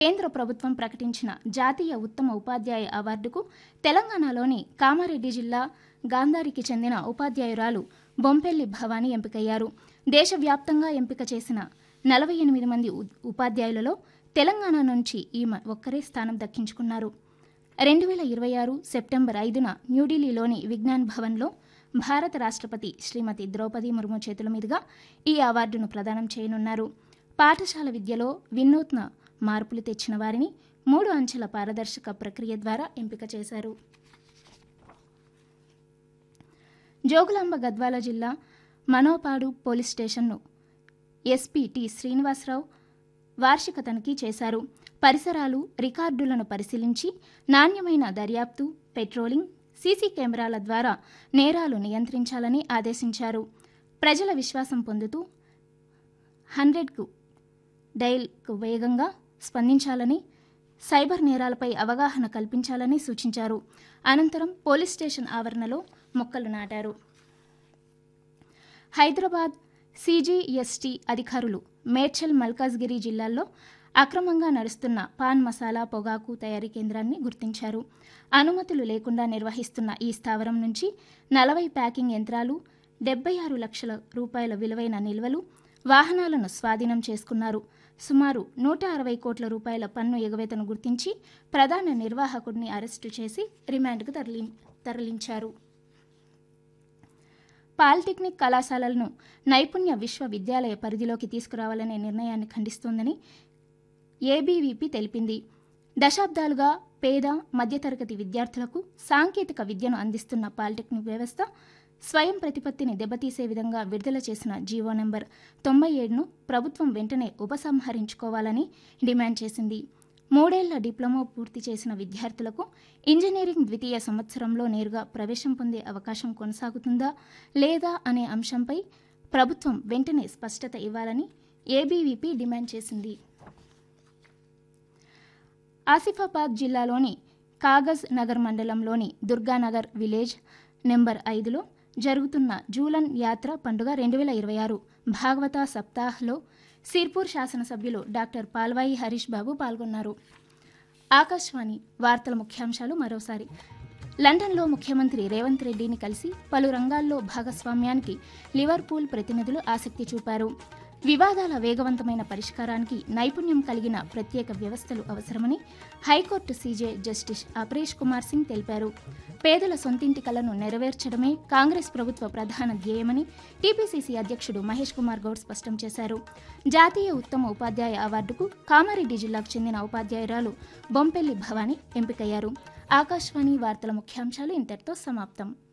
కేంద్ర ప్రభుత్వం ప్రకటించిన జాతీయ ఉత్తమ ఉపాధ్యాయ అవార్డుకు తెలంగాణలోని కామారెడ్డి జిల్లా గాంధారికి చెందిన ఉపాధ్యాయురాలు బొంపెల్లి భవానీ ఎంపికయ్యారు దేశవ్యాప్తంగా ఎంపిక చేసిన నలభై ఎనిమిది మంది ఉ- ఉపాధ్యాయులలో తెలంగాణ నుంచి ఈమె ఒక్కరే స్థానం దక్కించుకున్నారు రెండు వేల ఇరవై ఆరు సెప్టెంబర్ ఐదున న్యూఢిల్లీలోని విజ్ఞాన్ భవన్లో భారత రాష్ట్రపతి శ్రీమతి ద్రౌపది ముర్ము చేతుల మీదుగా ఈ అవార్డును ప్రదానం చేయనున్నారు పాఠశాల విద్యలో వినూత్న మార్పులు తెచ్చిన వారిని మూడు అంచెల పారదర్శక ప్రక్రియ ద్వారా ఎంపిక చేశారు జోగులాంబ గద్వాల జిల్లా మనోపాడు పోలీస్ స్టేషన్ను ఎస్పీ టి శ్రీనివాసరావు వార్షిక తనిఖీ చేశారు పరిసరాలు రికార్డులను పరిశీలించి నాణ్యమైన దర్యాప్తు పెట్రోలింగ్ సీసీ కెమెరాల ద్వారా నేరాలు నియంత్రించాలని ఆదేశించారు ప్రజల విశ్వాసం పొందుతూ హండ్రెడ్కు డైల్కు వేగంగా స్పందించాలని సైబర్ నేరాలపై అవగాహన కల్పించాలని సూచించారు అనంతరం పోలీస్ స్టేషన్ ఆవరణలో మొక్కలు నాటారు హైదరాబాద్ సీజీఎస్టీ అధికారులు మేడ్చల్ మల్కాజ్గిరి జిల్లాల్లో అక్రమంగా నడుస్తున్న పాన్ మసాలా పొగాకు తయారీ కేంద్రాన్ని గుర్తించారు అనుమతులు లేకుండా నిర్వహిస్తున్న ఈ స్థావరం నుంచి నలభై ప్యాకింగ్ యంత్రాలు డెబ్బై ఆరు లక్షల రూపాయల విలువైన నిల్వలు వాహనాలను స్వాధీనం చేసుకున్నారు సుమారు నూట అరవై కోట్ల రూపాయల పన్ను ఎగవేతను గుర్తించి ప్రధాన నిర్వాహకుడిని అరెస్టు చేసి రిమాండ్కు తరలి తరలించారు పాలిటెక్నిక్ కళాశాలలను నైపుణ్య విశ్వవిద్యాలయ పరిధిలోకి తీసుకురావాలనే నిర్ణయాన్ని ఖండిస్తోందని ఏబీవీపీ తెలిపింది దశాబ్దాలుగా పేద మధ్యతరగతి విద్యార్థులకు సాంకేతిక విద్యను అందిస్తున్న పాలిటెక్నిక్ వ్యవస్థ స్వయం ప్రతిపత్తిని దెబ్బతీసే విధంగా విడుదల చేసిన జీవో నెంబర్ తొంభై ఏడును ప్రభుత్వం వెంటనే ఉపసంహరించుకోవాలని డిమాండ్ చేసింది మూడేళ్ల డిప్లొమా పూర్తి చేసిన విద్యార్థులకు ఇంజనీరింగ్ ద్వితీయ సంవత్సరంలో నేరుగా ప్రవేశం పొందే అవకాశం కొనసాగుతుందా లేదా అనే అంశంపై ప్రభుత్వం వెంటనే స్పష్టత ఇవ్వాలని ఏబీవీపీ డిమాండ్ చేసింది ఆసిఫాబాద్ జిల్లాలోని కాగజ్ నగర్ మండలంలోని దుర్గానగర్ విలేజ్ నెంబర్ ఐదులో జరుగుతున్న జూలన్ యాత్ర పండుగ రెండు వేల ఇరవై ఆరు భాగవత సప్తాహ్లో సిర్పూర్ శాసనసభ్యులు డాక్టర్ పాల్వాయి హరీష్ బాబు పాల్గొన్నారు ఆకాశవాణి వార్తల ముఖ్యాంశాలు మరోసారి లండన్లో ముఖ్యమంత్రి రేవంత్ రెడ్డిని కలిసి పలు రంగాల్లో భాగస్వామ్యానికి లివర్పూల్ ప్రతినిధులు ఆసక్తి చూపారు వివాదాల వేగవంతమైన పరిష్కారానికి నైపుణ్యం కలిగిన ప్రత్యేక వ్యవస్థలు అవసరమని high court CJ justice Aparesh Kumar Singh తెలిపారు పేదల సొంతింటి కలను నెరవేర్చడమే కాంగ్రెస్ ప్రభుత్వ ప్రధాన ధ్యేయమని టీపీసీసీ అధ్యక్షుడు మహేష్ కుమార్ గౌడ్ స్పష్టం చేశారు జాతీయ ఉత్తమ ఉపాధ్యాయ అవార్డుకు కామారెడ్డి జిల్లాకు చెందిన ఉపాధ్యాయురాలు బొంపెల్లి భవానీ ఎంపికయ్యారు ఆకాశవాణి వార్తల ముఖ్యాంశాలు ఇంతటితో సమాప్తం